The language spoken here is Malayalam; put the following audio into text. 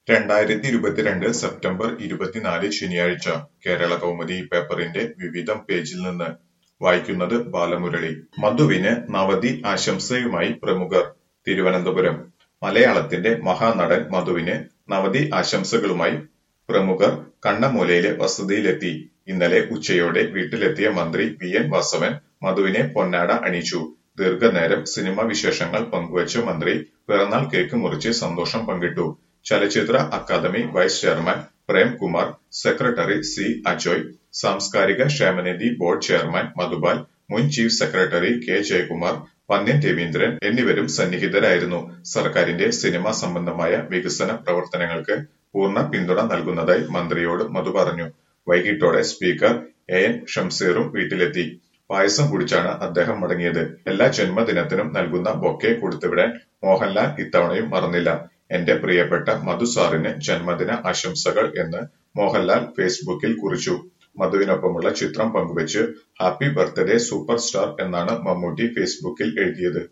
രണ്ടായിരത്തി ഇരുപത്തിരണ്ട് സെപ്റ്റംബർ ഇരുപത്തിനാല് ശനിയാഴ്ച കേരള കൗമുദി പേപ്പറിന്റെ വിവിധം പേജിൽ നിന്ന് വായിക്കുന്നത് ബാലമുരളി മധുവിന് നവതി ആശംസയുമായി പ്രമുഖർ തിരുവനന്തപുരം മലയാളത്തിന്റെ മഹാനടൻ മധുവിന് നവതി ആശംസകളുമായി പ്രമുഖർ കണ്ണമൂലയിലെ വസതിയിലെത്തി ഇന്നലെ ഉച്ചയോടെ വീട്ടിലെത്തിയ മന്ത്രി വി എൻ വാസവൻ മധുവിനെ പൊന്നാട അണിയിച്ചു ദീർഘനേരം സിനിമ വിശേഷങ്ങൾ പങ്കുവച്ച മന്ത്രി പിറന്നാൾ കേക്ക് മുറിച്ച് സന്തോഷം പങ്കിട്ടു ചലച്ചിത്ര academy vice chairman Premkumar secretary C Ajoy സാംസ്കാരിക ക്ഷേമനിധി ബോർഡ് ചെയർമാൻ മധുപാൽ മുൻ chief secretary K Jayakumar Pannian Raveendran എന്നിവരും സന്നിഹിതരായിരുന്നു സർക്കാരിന്റെ സിനിമാ സംബന്ധമായ വികസന പ്രവർത്തനങ്ങൾക്ക് പൂർണ്ണ പിന്തുണ നൽകുന്നതായി മന്ത്രിയോട് മധു പറഞ്ഞു വൈകിട്ടോടെ സ്പീക്കർ എ എൻ ഷംസീറും വീട്ടിലെത്തി പായസം കുടിച്ചാണ് അദ്ദേഹം മടങ്ങിയത് എല്ലാ ജന്മദിനത്തിനും നൽകുന്ന ബൊക്കെ കൊടുത്തുവിടാൻ മോഹൻലാൽ ഇത്തവണയും മറന്നില്ല എന്റെ പ്രിയപ്പെട്ട മധു സാറിന് ജന്മദിന ആശംസകൾ എന്ന് മോഹൻലാൽ ഫേസ്ബുക്കിൽ കുറിച്ചു മധുവിനൊപ്പമുള്ള ചിത്രം പങ്കുവച്ച് ഹാപ്പി ബർത്ത്ഡേ സൂപ്പർ സ്റ്റാർ എന്നാണ് മമ്മൂട്ടി ഫേസ്ബുക്കിൽ എഴുതിയത്